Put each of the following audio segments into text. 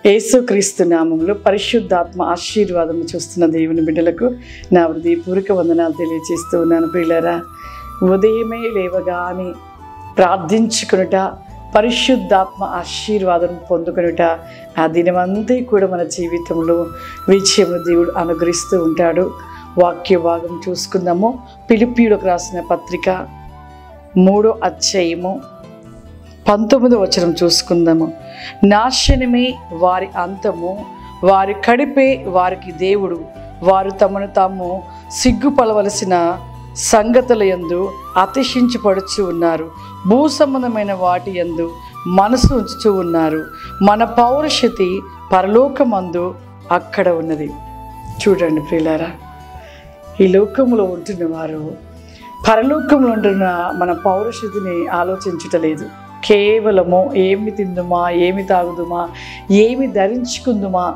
యేసుక్రీస్తు నామంలో పరిశుద్ధాత్మ ఆశీర్వాదం చూస్తున్న దేవుని బిడ్డలకు నా హృదయపూర్వక వందనాలు తెలియజేస్తూ ఉన్నాను ప్రియులరా ఉదయమే లేవగానే ప్రార్థించుకునుట పరిశుద్ధాత్మ ఆశీర్వాదం పొందుకునుట ఆ దినమంతా కూడా మన జీవితంలో విజయము దేవుడు అనుగ్రహిస్తూ ఉంటాడు వాక్య భాగం చూసుకుందాము పిలిపియులకు రాసిన పత్రిక మూడో అధ్యాయము పంతొమ్మిదో వచనం చూసుకుందాము నాశనమే వారి అంతము వారి కడిపే వారికి దేవుడు వారు తమను తాము సిగ్గుపడవలసిన సంగతుల యందు అతిశించపడుచు ఉన్నారు భూ సంబంధమైన వాటి యందు మనసు ఉంచుచూ ఉన్నారు మన పౌరుషతి పరలోకమందు అక్కడ ఉన్నది చూడండి ప్రియులారా ఈ లోకంలో ఉంటున్న వారు పరలోకంలో ఉంటున్న మన పౌరుషతిని ఆలోచించటలేదు కేవలము ఏమి తిందుమా ఏమి తాగుదుమా ఏమి ధరించుకుందుమా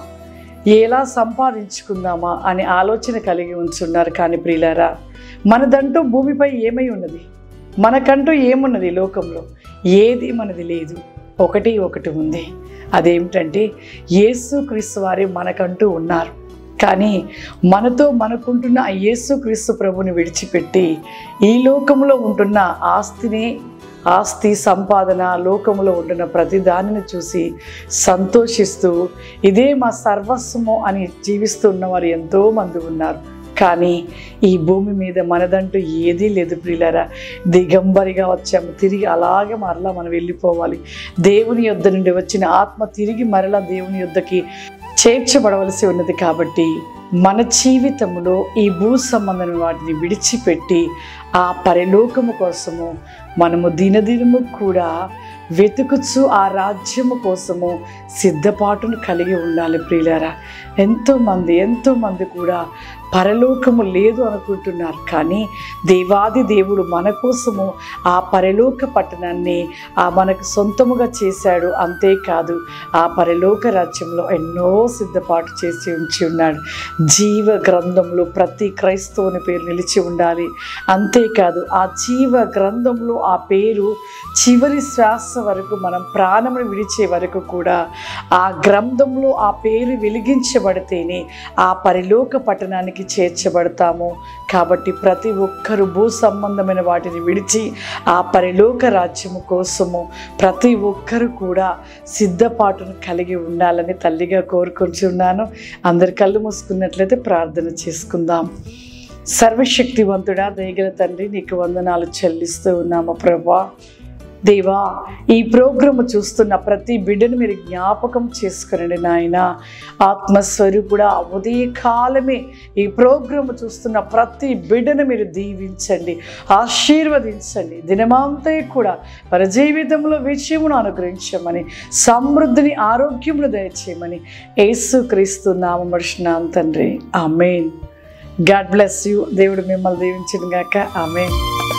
ఎలా సంపాదించుకుందామా అనే ఆలోచన కలిగి ఉంచున్నారు కానీ ప్రియులారా మనదంటూ భూమిపై ఏమై ఉన్నది మనకంటూ ఏమున్నది లోకంలో ఏది మనది లేదు ఒకటి ఒకటి ఉంది అదేమిటంటే యేసు క్రీస్తు వారే మనకంటూ ఉన్నారు కానీ మనతో మనకుంటున్న ఆ యేసు క్రీస్తు ప్రభుని విడిచిపెట్టి ఈ లోకంలో ఉంటున్న ఆస్తిని ఆస్తి సంపాదన లోకంలో ఉంటున్న ప్రతి దానిని చూసి సంతోషిస్తూ ఇదే మా సర్వస్వము అని జీవిస్తున్న వారు ఎంతోమంది ఉన్నారు కానీ ఈ భూమి మీద మనదంటూ ఏదీ లేదు ప్రియులరా దిగంబరిగా వచ్చాము తిరిగి అలాగే మరలా మనం వెళ్ళిపోవాలి దేవుని యొద్ద నుండి వచ్చిన ఆత్మ తిరిగి మరలా దేవుని యొద్దకి చేర్చబడవలసి ఉన్నది కాబట్టి మన జీవితంలో ఈ భూ సంబంధమైన వాటిని విడిచిపెట్టి ఆ పరిలోకము కోసము మనము దినదినము కూడా వెతుకుచు ఆ రాజ్యము కోసము సిద్ధపాటును కలిగి ఉండాలి ప్రియులారా ఎంతోమంది ఎంతోమంది కూడా పరలోకము లేదు అనుకుంటున్నారు కానీ దేవాది దేవుడు మన కోసము ఆ పరలోక పట్టణాన్ని ఆ మనకు సొంతముగా చేశాడు అంతేకాదు ఆ పరలోక రాజ్యంలో ఎన్నో సిద్ధపాటు చేసి ఉంచి ఉన్నాడు జీవ గ్రంథంలో ప్రతి క్రైస్తవుని పేరు నిలిచి ఉండాలి అంతేకాదు ఆ జీవ గ్రంథంలో ఆ పేరు చివరి శ్వాస వరకు మనం ప్రాణమును విడిచే వరకు కూడా ఆ గ్రంథంలో ఆ పేరు వెలిగించబడితేనే ఆ పరిలోక పట్టణానికి చేర్చబడతాము కాబట్టి ప్రతి ఒక్కరు భూ సంబంధమైన వాటిని విడిచి ఆ పరిలోక రాజ్యము కోసము ప్రతి ఒక్కరు కూడా సిద్ధపాటును కలిగి ఉండాలని తల్లిగా కోరుకుంటున్నాను అందరి కళ్ళు మూసుకున్నట్లయితే ప్రార్థన చేసుకుందాం సర్వశక్తివంతుడా దయగల తండ్రి నీకు వందనాలు చెల్లిస్తూ ఉన్నాము ప్రభా దేవా ఈ ప్రోగ్రాము చూస్తున్న ప్రతి బిడ్డను మీరు జ్ఞాపకం చేసుకునండి నాయన ఆత్మస్వరూపుడా ఉదయ కాలమే ఈ ప్రోగ్రాము చూస్తున్న ప్రతి బిడ్డను మీరు దీవించండి ఆశీర్వదించండి దినమాంతే కూడా వారి జీవితంలో విజయమును అనుగ్రహించమని సమృద్ధిని ఆరోగ్యమును దయచేయమని యేసు క్రీస్తు నామర్శనాం తండ్రి ఆమెన్ గాడ్ బ్లెస్ యూ దేవుడు మిమ్మల్ని దీవించిన గాక ఆమెన్